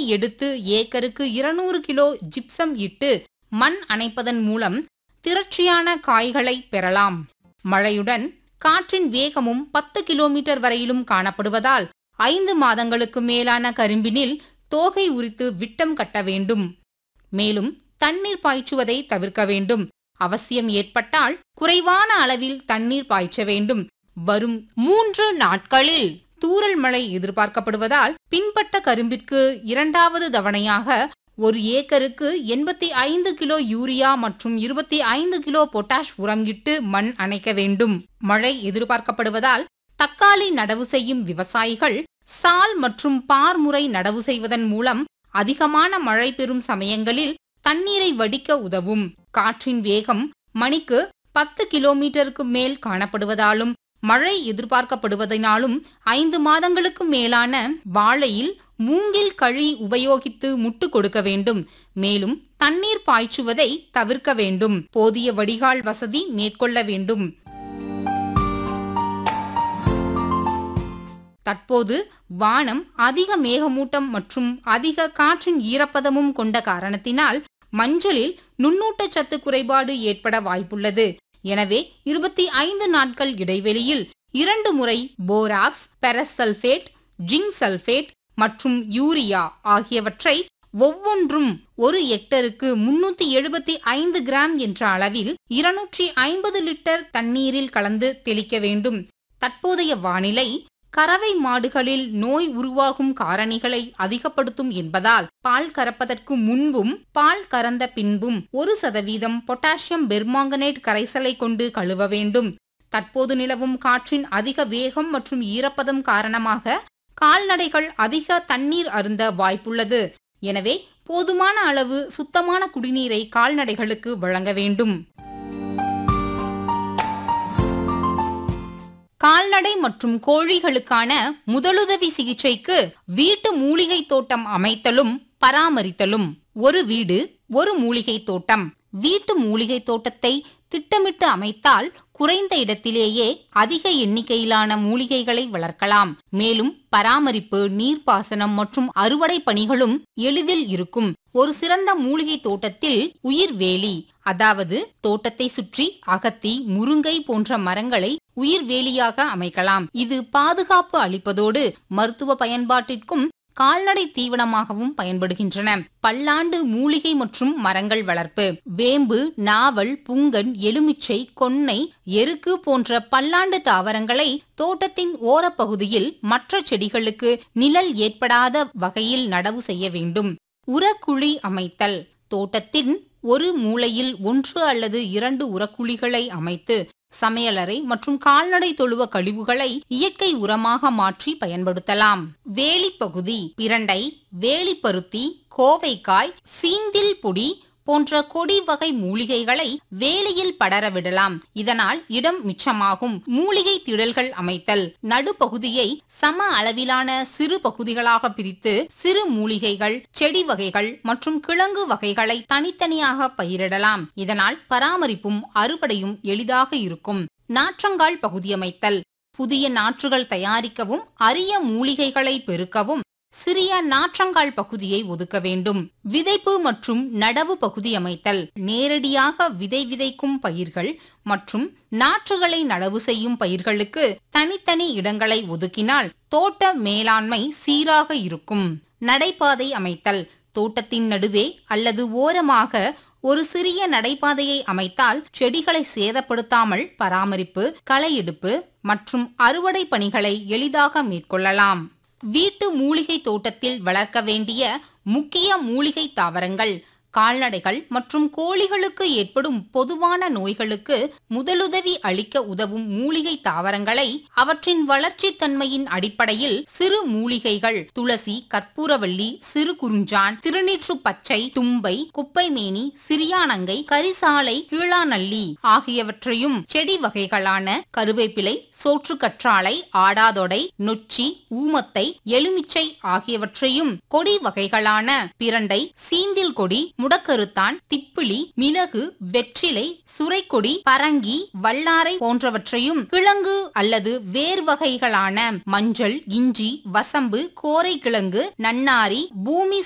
எடுத்து ஏக்கருக்கு இருநூறு கிலோ ஜிப்சம் இட்டு மண் அணைப்பதன் மூலம் திரட்சியான காய்களை பெறலாம் மழையுடன் காற்றின் வேகமும் பத்து கிலோமீட்டர் வரையிலும் காணப்படுவதால் ஐந்து மாதங்களுக்கு மேலான கரும்பினில் தோகை உரித்து விட்டம் கட்ட வேண்டும் மேலும் தண்ணீர் பாய்ச்சுவதை தவிர்க்க வேண்டும் அவசியம் ஏற்பட்டால் குறைவான அளவில் தண்ணீர் பாய்ச்ச வேண்டும் வரும் மூன்று நாட்களில் தூறல் மழை எதிர்பார்க்கப்படுவதால் பின்பட்ட கரும்பிற்கு இரண்டாவது தவணையாக ஒரு ஏக்கருக்கு எண்பத்தி ஐந்து கிலோ யூரியா மற்றும் இருபத்தி ஐந்து கிலோ பொட்டாஷ் உரம் இட்டு மண் அணைக்க வேண்டும் மழை எதிர்பார்க்கப்படுவதால் தக்காளி நடவு செய்யும் விவசாயிகள் சால் மற்றும் பார் முறை நடவு செய்வதன் மூலம் அதிகமான மழை பெறும் சமயங்களில் தண்ணீரை வடிக்க உதவும் காற்றின் வேகம் மணிக்கு பத்து கிலோமீட்டருக்கு மேல் காணப்படுவதாலும் மழை எதிர்பார்க்கப்படுவதனாலும் ஐந்து மாதங்களுக்கு மேலான வாழையில் மூங்கில் கழி உபயோகித்து முட்டு கொடுக்க வேண்டும் மேலும் தண்ணீர் பாய்ச்சுவதை தவிர்க்க வேண்டும் போதிய வடிகால் வசதி மேற்கொள்ள வேண்டும் தற்போது வானம் அதிக மேகமூட்டம் மற்றும் அதிக காற்றின் ஈரப்பதமும் கொண்ட காரணத்தினால் மஞ்சளில் நுண்ணூட்டச்சத்து குறைபாடு ஏற்பட வாய்ப்புள்ளது எனவே இருபத்தி ஐந்து நாட்கள் இடைவெளியில் இரண்டு முறை போராக்ஸ் பெரசல்பேட் ஜிங்க் சல்பேட் மற்றும் யூரியா ஆகியவற்றை ஒவ்வொன்றும் ஒரு ஹெக்டருக்கு முன்னூத்தி எழுபத்தி ஐந்து கிராம் என்ற அளவில் இருநூற்றி ஐம்பது லிட்டர் தண்ணீரில் கலந்து தெளிக்க வேண்டும் தற்போதைய வானிலை கறவை மாடுகளில் நோய் உருவாகும் காரணிகளை அதிகப்படுத்தும் என்பதால் பால் கறப்பதற்கு முன்பும் பால் கறந்த பின்பும் ஒரு சதவீதம் பொட்டாசியம் பெர்மாங்கனேட் கரைசலை கொண்டு கழுவ வேண்டும் தற்போது நிலவும் காற்றின் அதிக வேகம் மற்றும் ஈரப்பதம் காரணமாக கால்நடைகள் அதிக தண்ணீர் அருந்த வாய்ப்புள்ளது எனவே போதுமான அளவு சுத்தமான குடிநீரை கால்நடைகளுக்கு வழங்க வேண்டும் கால்நடை மற்றும் கோழிகளுக்கான முதலுதவி சிகிச்சைக்கு வீட்டு மூலிகை தோட்டம் அமைத்தலும் பராமரித்தலும் ஒரு வீடு ஒரு மூலிகை தோட்டம் வீட்டு மூலிகை தோட்டத்தை திட்டமிட்டு அமைத்தால் குறைந்த இடத்திலேயே அதிக எண்ணிக்கையிலான மூலிகைகளை வளர்க்கலாம் மேலும் பராமரிப்பு நீர்ப்பாசனம் மற்றும் அறுவடை பணிகளும் எளிதில் இருக்கும் ஒரு சிறந்த மூலிகை தோட்டத்தில் உயிர்வேலி அதாவது தோட்டத்தை சுற்றி அகத்தி முருங்கை போன்ற மரங்களை உயிர்வேலியாக அமைக்கலாம் இது பாதுகாப்பு அளிப்பதோடு மருத்துவ பயன்பாட்டிற்கும் கால்நடை தீவனமாகவும் பயன்படுகின்றன பல்லாண்டு மூலிகை மற்றும் மரங்கள் வளர்ப்பு வேம்பு நாவல் புங்கன் எலுமிச்சை கொன்னை எருக்கு போன்ற பல்லாண்டு தாவரங்களை தோட்டத்தின் ஓரப்பகுதியில் மற்ற செடிகளுக்கு நிழல் ஏற்படாத வகையில் நடவு செய்ய வேண்டும் உரக்குழி அமைத்தல் தோட்டத்தின் ஒரு மூலையில் ஒன்று அல்லது இரண்டு உரக்குழிகளை அமைத்து சமையலறை மற்றும் கால்நடை தொழுவ கழிவுகளை இயற்கை உரமாக மாற்றி பயன்படுத்தலாம் வேலிப்பகுதி பிரண்டை வேலிப்பருத்தி கோவைக்காய் சீந்தில் பொடி போன்ற கொடி வகை மூலிகைகளை வேலியில் படர விடலாம் இதனால் இடம் மிச்சமாகும் மூலிகை திடல்கள் அமைத்தல் நடுப்பகுதியை சம அளவிலான சிறு பகுதிகளாக பிரித்து சிறு மூலிகைகள் செடி வகைகள் மற்றும் கிழங்கு வகைகளை தனித்தனியாக பயிரிடலாம் இதனால் பராமரிப்பும் அறுவடையும் எளிதாக இருக்கும் நாற்றங்கால் பகுதியமைத்தல் புதிய நாற்றுகள் தயாரிக்கவும் அரிய மூலிகைகளை பெருக்கவும் சிறிய நாற்றங்கால் பகுதியை ஒதுக்க வேண்டும் விதைப்பு மற்றும் நடவு பகுதி அமைத்தல் நேரடியாக விதை விதைக்கும் பயிர்கள் மற்றும் நாற்றுகளை நடவு செய்யும் பயிர்களுக்கு தனித்தனி இடங்களை ஒதுக்கினால் தோட்ட மேலாண்மை சீராக இருக்கும் நடைபாதை அமைத்தல் தோட்டத்தின் நடுவே அல்லது ஓரமாக ஒரு சிறிய நடைபாதையை அமைத்தால் செடிகளை சேதப்படுத்தாமல் பராமரிப்பு களை எடுப்பு மற்றும் அறுவடை பணிகளை எளிதாக மேற்கொள்ளலாம் வீட்டு மூலிகை தோட்டத்தில் வளர்க்க வேண்டிய முக்கிய மூலிகை தாவரங்கள் கால்நடைகள் மற்றும் கோழிகளுக்கு ஏற்படும் பொதுவான நோய்களுக்கு முதலுதவி அளிக்க உதவும் மூலிகை தாவரங்களை அவற்றின் வளர்ச்சி தன்மையின் அடிப்படையில் சிறு மூலிகைகள் துளசி கற்பூரவள்ளி சிறு குறிஞ்சான் திருநீற்று பச்சை தும்பை குப்பைமேனி சிறியானங்கை கரிசாலை கீழாநல்லி ஆகியவற்றையும் செடி வகைகளான கருவேப்பிலை சோற்றுக்கற்றாழை ஆடாதொடை நொச்சி ஊமத்தை எலுமிச்சை ஆகியவற்றையும் கொடி வகைகளான பிரண்டை சீந்தில் கொடி முடக்கருத்தான் திப்பிலி மிளகு வெற்றிலை சுரைக்கொடி பரங்கி வல்லாரை போன்றவற்றையும் கிழங்கு அல்லது வேர் வகைகளான மஞ்சள் இஞ்சி வசம்பு கோரை கிழங்கு நன்னாரி பூமி